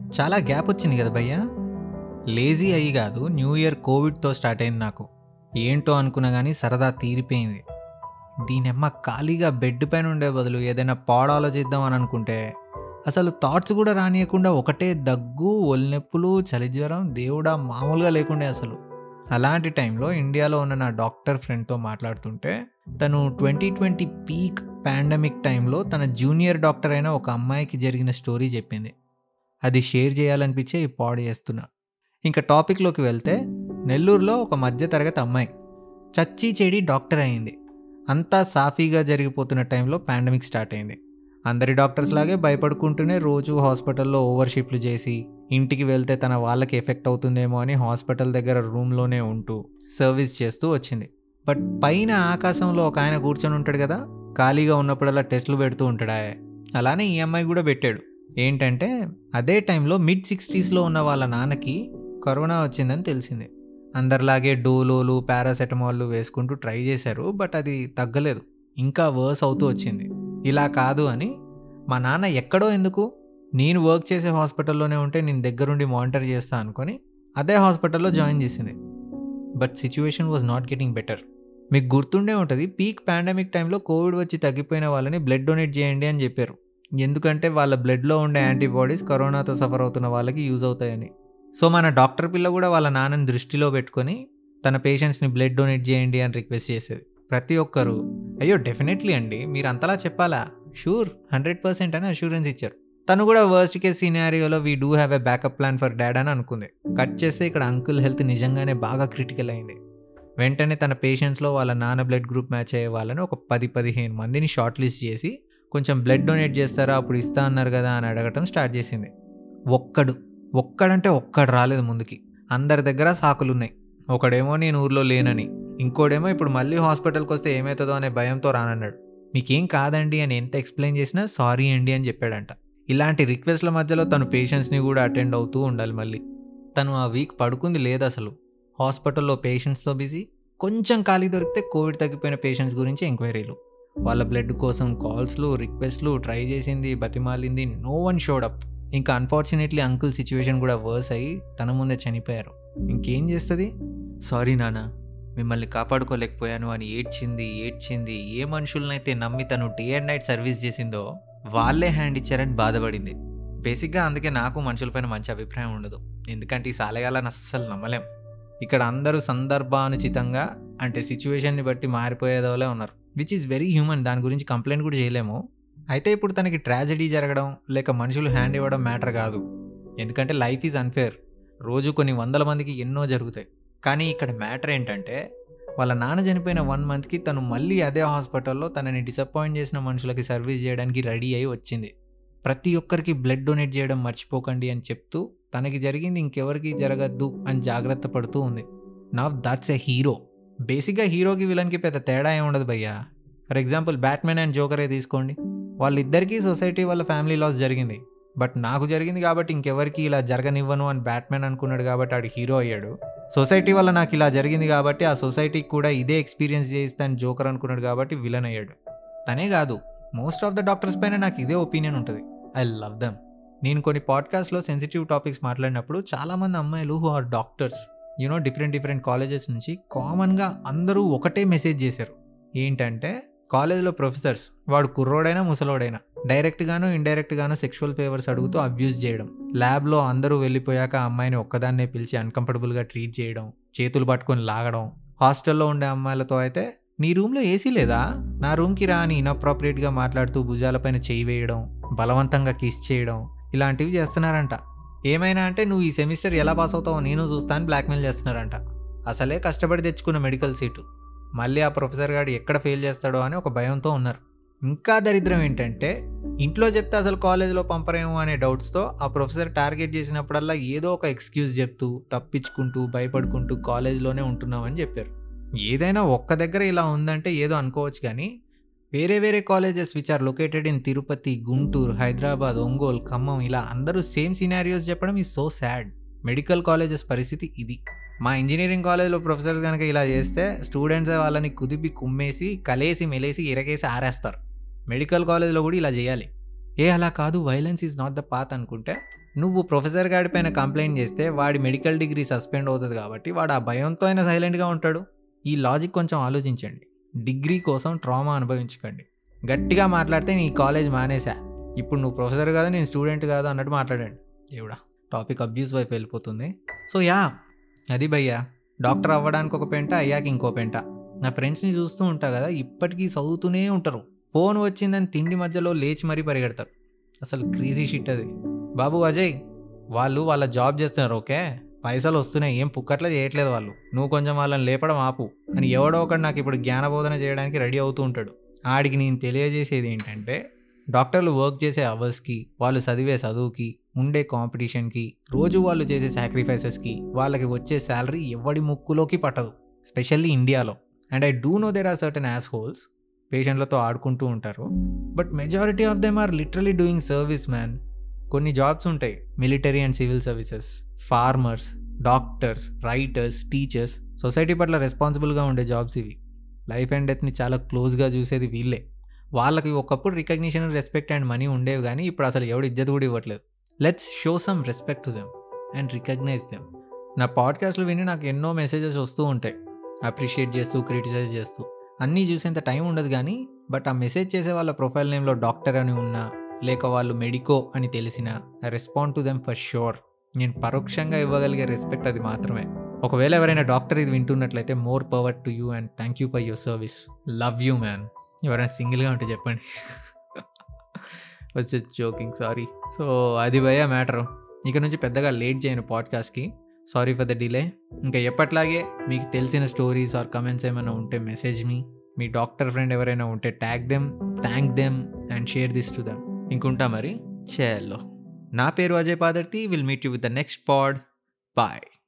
చాలా గ్యాప్ వచ్చింది కదా భయ్యా లేజీ అయ్యి కాదు న్యూ ఇయర్ కోవిడ్తో స్టార్ట్ అయింది నాకు ఏంటో అనుకున్నా కానీ సరదా తీరిపోయింది దీనెమ్మ ఖాళీగా బెడ్ పైన ఉండే బదులు ఏదైనా పాడ ఆలోచిద్దాం అని అనుకుంటే అసలు థాట్స్ కూడా రానియకుండా ఒకటే దగ్గు ఒళ్ళనొప్పులు చలి జ్వరం దేవుడా మామూలుగా లేకుండే అసలు అలాంటి టైంలో ఇండియాలో ఉన్న నా డాక్టర్ ఫ్రెండ్తో మాట్లాడుతుంటే తను ట్వంటీ ట్వంటీ పీక్ పాండమిక్ టైంలో తన జూనియర్ డాక్టర్ అయిన ఒక అమ్మాయికి జరిగిన స్టోరీ చెప్పింది అది షేర్ చేయాలనిపించే ఈ పాడ్ చేస్తున్నా ఇంకా టాపిక్లోకి వెళ్తే నెల్లూరులో ఒక మధ్యతరగతి అమ్మాయి చచ్చి చెడి డాక్టర్ అయింది అంతా సాఫీగా జరిగిపోతున్న టైంలో పాండమిక్ స్టార్ట్ అయింది అందరి డాక్టర్స్ లాగే భయపడుకుంటూనే రోజు హాస్పిటల్లో ఓవర్ షిఫ్ట్లు చేసి ఇంటికి వెళ్తే తన వాళ్ళకి ఎఫెక్ట్ అవుతుందేమో అని హాస్పిటల్ దగ్గర రూమ్లోనే ఉంటూ సర్వీస్ చేస్తూ వచ్చింది బట్ పైన ఆకాశంలో ఒక ఆయన కూర్చొని ఉంటాడు కదా ఖాళీగా ఉన్నప్పుడల్లా టెస్టులు పెడుతూ ఉంటాడా అలానే ఈ అమ్మాయి కూడా పెట్టాడు ఏంటంటే అదే టైంలో మిడ్ సిక్స్టీస్లో ఉన్న వాళ్ళ నాన్నకి కరోనా వచ్చిందని తెలిసింది అందరిలాగే డోలోలు పారాసెటమాల్లు వేసుకుంటూ ట్రై చేశారు బట్ అది తగ్గలేదు ఇంకా వర్స్ అవుతూ వచ్చింది ఇలా కాదు అని మా నాన్న ఎక్కడో ఎందుకు నేను వర్క్ చేసే హాస్పిటల్లోనే ఉంటే నేను దగ్గరుండి మానిటర్ చేస్తా అనుకొని అదే హాస్పిటల్లో జాయిన్ చేసింది but situation was not getting better మీకు గుర్తుండే ఉంటుంది పీక్ పాండమిక్ టైంలో కోవిడ్ వచ్చి తగ్గిపోయిన వాళ్ళని బ్లడ్ డొనేట్ చేయండి అని చెప్పారు ఎందుకంటే వాళ్ళ బ్లడ్లో ఉండే యాంటీబాడీస్ కరోనాతో సఫర్ అవుతున్న వాళ్ళకి యూజ్ అవుతాయని సో మన డాక్టర్ పిల్ల కూడా వాళ్ళ నాన్నని దృష్టిలో పెట్టుకొని తన పేషెంట్స్ని బ్లడ్ డొనేట్ చేయండి అని రిక్వెస్ట్ చేసేది ప్రతి ఒక్కరు అయ్యో డెఫినెట్లీ అండి మీరు అంతలా చెప్పాలా షూర్ హండ్రెడ్ పర్సెంట్ అని అష్యూరెన్స్ ఇచ్చారు తను కూడా వర్స్ట్ కేస్ సినారియోలో we do have a backup plan for dad అని అనుకుంది కట్ చేస్తే ఇక్కడ అంకుల్ హెల్త్ నిజంగానే బాగా క్రిటికల్ అయింది వెంటనే తన పేషెంట్స్లో వాళ్ళ నాన్న బ్లడ్ గ్రూప్ మ్యాచ్ అయ్యే వాళ్ళని ఒక పది పదిహేను మందిని షార్ట్ లిస్ట్ చేసి కొంచెం బ్లడ్ డొనేట్ చేస్తారా అప్పుడు ఇస్తా అన్నారు కదా అని అడగటం స్టార్ట్ చేసింది ఒక్కడు ఒక్కడంటే ఒక్కడు రాలేదు ముందుకి అందరి దగ్గర సాకులు ఉన్నాయి ఒకడేమో నేను ఊర్లో లేనని ఇంకోడేమో ఇప్పుడు మళ్ళీ హాస్పిటల్కి వస్తే ఏమవుతుందో అనే భయంతో రానన్నాడు మీకేం కాదండి అని ఎంత ఎక్స్ప్లెయిన్ చేసినా సారీ అండి అని చెప్పాడంట ఇలాంటి రిక్వెస్ట్ల మధ్యలో తను పేషెంట్స్ని కూడా అటెండ్ అవుతూ ఉండాలి మళ్ళీ తను ఆ వీక్ పడుకుంది లేదు అసలు హాస్పిటల్లో పేషెంట్స్తో బిజీ కొంచెం ఖాళీ దొరికితే కోవిడ్ తగ్గిపోయిన పేషెంట్స్ గురించి ఎంక్వైరీలు వాళ్ళ బ్లడ్ కోసం కాల్స్లు రిక్వెస్ట్లు ట్రై చేసింది బతిమాలింది నో వన్ షోడ్ అప్ ఇంకా అన్ఫార్చునేట్లీ అంకుల్ సిచ్యువేషన్ కూడా వర్స్ అయ్యి తన ముందే చనిపోయారు ఇంకేం చేస్తుంది సారీ నాన్న మిమ్మల్ని కాపాడుకోలేకపోయాను అని ఏడ్చింది ఏడ్చింది ఏ మనుషులనైతే నమ్మి తను డే అండ్ నైట్ సర్వీస్ చేసిందో వాళ్ళే హ్యాండ్ ఇచ్చారని బాధపడింది బేసిక్గా అందుకే నాకు మనుషులపైన మంచి అభిప్రాయం ఉండదు ఎందుకంటే ఈ సాలగాలని అస్సలు నమ్మలేం ఇక్కడ అందరూ సందర్భానుచితంగా అంటే సిచ్యువేషన్ని బట్టి మారిపోయేదోలే ఉన్నారు విచ్ ఈస్ వెరీ హ్యూమన్ దాని గురించి కంప్లైంట్ కూడా చేయలేము అయితే ఇప్పుడు తనకి ట్రాజడీ జరగడం లేక మనుషులు హ్యాండ్ ఇవ్వడం మ్యాటర్ కాదు ఎందుకంటే లైఫ్ ఈజ్ అన్ఫేర్ రోజు కొన్ని వందల మందికి ఎన్నో జరుగుతాయి కానీ ఇక్కడ మ్యాటర్ ఏంటంటే వాళ్ళ నాన్న చనిపోయిన వన్ మంత్కి తను మళ్ళీ అదే హాస్పిటల్లో తనని డిసప్పాయింట్ చేసిన మనుషులకి సర్వీస్ చేయడానికి రెడీ అయి వచ్చింది ప్రతి ఒక్కరికి బ్లడ్ డొనేట్ చేయడం మర్చిపోకండి అని చెప్తూ తనకి జరిగింది ఇంకెవరికి జరగద్దు అని జాగ్రత్త పడుతూ ఉంది నవ్ దట్స్ ఎ హీరో బేసిక్గా హీరోకి విలన్కి పెద్ద తేడా ఏమి ఉండదు భయ్యా ఫర్ ఎగ్జాంపుల్ బ్యాట్మెన్ అండ్ జోకరే తీసుకోండి వాళ్ళిద్దరికీ సొసైటీ వాళ్ళ ఫ్యామిలీ లాస్ జరిగింది బట్ నాకు జరిగింది కాబట్టి ఇంకెవరికి ఇలా జరగనివ్వను అని బ్యాట్మెన్ అనుకున్నాడు కాబట్టి ఆడు హీరో అయ్యాడు సొసైటీ వల్ల నాకు ఇలా జరిగింది కాబట్టి ఆ సొసైటీకి కూడా ఇదే ఎక్స్పీరియన్స్ చేయిస్తాను జోకర్ అనుకున్నాడు కాబట్టి విలన్ అయ్యాడు తనే కాదు మోస్ట్ ఆఫ్ ద డాక్టర్స్ పైన నాకు ఇదే ఒపీనియన్ ఉంటుంది ఐ లవ్ దమ్ నేను కొన్ని పాడ్కాస్ట్లో సెన్సిటివ్ టాపిక్స్ మాట్లాడినప్పుడు చాలామంది అమ్మాయిలు who are doctors you know different different colleges నుంచి కామన్గా అందరూ ఒకటే మెసేజ్ చేశారు ఏంటంటే కాలేజ్లో ప్రొఫెసర్స్ వాడు కుర్రోడైనా ముసలోడైనా డైరెక్ట్గాను ఇండైరెక్ట్గాను సెక్షువల్ ఫేవర్స్ అడుగుతూ అబ్యూస్ చేయడం ల్యాబ్లో అందరూ వెళ్ళిపోయాక ఆ అమ్మాయిని ఒక్కదాన్నే పిలిచి అన్కంఫర్టబుల్గా ట్రీట్ చేయడం చేతులు పట్టుకొని లాగడం హాస్టల్లో ఉండే అమ్మాయిలతో అయితే నీ రూమ్లో ఏసీ లేదా నా రూమ్కి రా అని ఇన్అప్రాప్రియేట్గా మాట్లాడుతూ భుజాలపైన చేయి వేయడం బలవంతంగా కిస్ చేయడం ఇలాంటివి చేస్తున్నారంట ఏమైనా అంటే నువ్వు ఈ సెమిస్టర్ ఎలా పాస్ అవుతావో నేను చూస్తాను బ్లాక్మెయిల్ చేస్తున్నారంట అసలే కష్టపడి తెచ్చుకున్న మెడికల్ సీటు మళ్ళీ ఆ ప్రొఫెసర్ గారు ఎక్కడ ఫెయిల్ చేస్తాడో అని ఒక భయంతో ఉన్నారు ఇంకా దరిద్రం ఏంటంటే ఇంట్లో చెప్తే అసలు కాలేజీలో పంపరేమో అనే డౌట్స్తో ఆ ప్రొఫెసర్ టార్గెట్ చేసినప్పుడల్లా ఏదో ఒక ఎక్స్క్యూజ్ చెప్తూ తప్పించుకుంటూ భయపడుకుంటూ కాలేజీలోనే ఉంటున్నామని చెప్పారు ఏదైనా ఒక్క దగ్గర ఇలా ఉందంటే ఏదో అనుకోవచ్చు కానీ వేరే వేరే colleges which are located in Tirupati Guntur Hyderabad Ongole Khammam ఇలా అందరూ సేమ్ సినారియోస్ చెప్పడం ఈ సో సాడ్ మెడికల్ కాలేజెస్ పరిస్థితి ఇది మా ఇంజనీరింగ్ కాలేజ్లో ప్రొఫెసర్స్ కనుక ఇలా చేస్తే స్టూడెంట్స్ వాళ్ళని కుదిపి కుమ్మేసి కలేసి మెలేసి ఇరగేసి ఆరేస్తారు మెడికల్ కాలేజ్లో కూడా ఇలా చేయాలి ఏ అలా కాదు violence is not the path అనుకుంటే నువ్వు ప్రొఫెసర్ గాడి పైన కంప్లైంట్ చేస్తే వాడి మెడికల్ డిగ్రీ సస్పెండ్ అవుతుంది కాబట్టి వాడు ఆ భయంతో అయినా సైలెంట్గా ఉంటాడు ఈ లాజిక్ కొంచెం ఆలోచించండి డిగ్రీ కోసం ట్రామా అనుభవించకండి గట్టిగా మాట్లాడితే నీ కాలేజ్ మానేసా ఇప్పుడు నువ్వు ప్రొఫెసర్ కాదు నేను స్టూడెంట్ కాదు అన్నట్టు మాట్లాడండి దేవుడా టాపిక్ అబ్యూస్ వైపు వెళ్ళిపోతుంది సో యా అది భయ్యా డాక్టర్ అవ్వడానికి ఒక పెంట అయ్యాక ఇంకో పెంట నా ఫ్రెండ్స్ని చూస్తూ ఉంటా కదా ఇప్పటికీ చదువుతూనే ఉంటారు ఫోన్ వచ్చిందని తిండి మధ్యలో లేచి మరీ పరిగెడతారు అసలు క్రీజీ షిట్ అది బాబు అజయ్ వాళ్ళు వాళ్ళ జాబ్ చేస్తున్నారు ఓకే పైసలు వస్తున్నాయి ఏం పుక్కట్లా చేయట్లేదు వాళ్ళు నువ్వు కొంచెం వాళ్ళని లేపడం ఆపు అని ఎవడో ఒకడు నాకు ఇప్పుడు జ్ఞానబోధన చేయడానికి రెడీ అవుతూ ఉంటాడు ఆడికి నేను తెలియజేసేది ఏంటంటే డాక్టర్లు వర్క్ చేసే అవర్స్కి వాళ్ళు చదివే చదువుకి ఉండే కాంపిటీషన్కి రోజు వాళ్ళు చేసే సాక్రిఫైసెస్కి వాళ్ళకి వచ్చే శాలరీ ఎవడి ముక్కులోకి పట్టదు స్పెషల్లీ ఇండియాలో and I do know there are certain assholes పేషెంట్లతో ఆడుకుంటూ ఉంటారు but majority of them are literally doing service man కొన్ని జాబ్స్ ఉంటాయి military and civil services farmers doctors writers teachers society పట్ల రెస్పాన్సిబుల్గా ఉండే జాబ్స్ ఇవి లైఫ్ అండ్ డెత్ని చాలా క్లోజ్గా చూసేది వీళ్ళే వాళ్ళకి ఒకప్పుడు రికగ్నిషన్ రెస్పెక్ట్ అండ్ మనీ ఉండేవి కానీ ఇప్పుడు అసలు ఎవడు ఇజ్జత్ కూడా ఇవ్వట్లేదు let's show some respect to them and recognise them నా పాడ్కాస్ట్లు విని నాకు ఎన్నో మెసేజెస్ వస్తూ ఉంటాయి అప్రిషియేట్ చేస్తూ క్రిటిసైజ్ చేస్తూ అన్నీ చూసేంత టైం ఉండదు కానీ బట్ ఆ మెసేజ్ చేసే వాళ్ళ ప్రొఫైల్ నేమ్లో డాక్టర్ అని ఉన్నా లేక వాళ్ళు మెడికో అని తెలిసిన I respond to them for sure నేను పరోక్షంగా ఇవ్వగలిగే రెస్పెక్ట్ అది మాత్రమే ఒకవేళ ఎవరైనా డాక్టర్ ఇది వింటున్నట్లయితే more power to you and thank you for your service love you man ఎవరైనా సింగిల్గా ఉంటే చెప్పండి వచ్చే జోకింగ్ సారీ సో అది భయ మ్యాటర్ ఇక నుంచి పెద్దగా లేట్ చేయను పాడ్కాస్ట్కి సారీ ఫర్ ద డిలే ఇంకా ఎప్పట్లాగే మీకు తెలిసిన స్టోరీస్ ఆర్ కమెంట్స్ ఏమైనా ఉంటే మెసేజ్ మీ మీ డాక్టర్ ఫ్రెండ్ ఎవరైనా ఉంటే tag them thank them and share this to them ఇంకుంటా మరి చేయాలో నా పేరు Ajay Padarthi will meet you with the next pod bye